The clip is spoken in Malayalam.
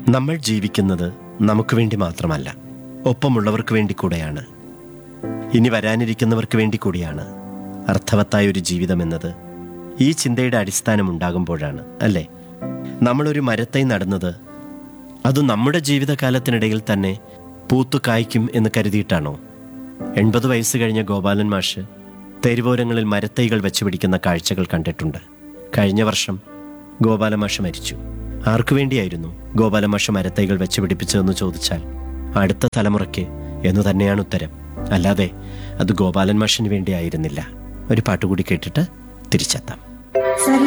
നമ്മൾ ജീവിക്കുന്നത് നമുക്ക് വേണ്ടി മാത്രമല്ല ഒപ്പമുള്ളവർക്ക് വേണ്ടി കൂടെയാണ് ഇനി വരാനിരിക്കുന്നവർക്ക് വേണ്ടി കൂടിയാണ് അർത്ഥവത്തായ ഒരു ജീവിതം എന്നത് ഈ ചിന്തയുടെ അടിസ്ഥാനം ഉണ്ടാകുമ്പോഴാണ് അല്ലേ നമ്മളൊരു മരത്തൈ നടുന്നത് അത് നമ്മുടെ ജീവിതകാലത്തിനിടയിൽ തന്നെ പൂത്തു കായ്ക്കും എന്ന് കരുതിയിട്ടാണോ എൺപത് വയസ്സ് കഴിഞ്ഞ ഗോപാലൻ മാഷ് തെരുവോരങ്ങളിൽ മരത്തൈകൾ വെച്ചുപിടിക്കുന്ന കാഴ്ചകൾ കണ്ടിട്ടുണ്ട് കഴിഞ്ഞ വർഷം ഗോപാലമാഷ് മരിച്ചു ആർക്കു വേണ്ടിയായിരുന്നു ഗോപാലമാഷ് മരത്തൈകൾ വെച്ചുപിടിപ്പിച്ചതെന്ന് ചോദിച്ചാൽ അടുത്ത തലമുറയ്ക്ക് എന്നു തന്നെയാണ് ഉത്തരം അല്ലാതെ അത് ഗോപാലൻ മാഷിന് വേണ്ടിയായിരുന്നില്ല ഒരു പാട്ടുകൂടി കേട്ടിട്ട് തിരിച്ചെത്താം സരി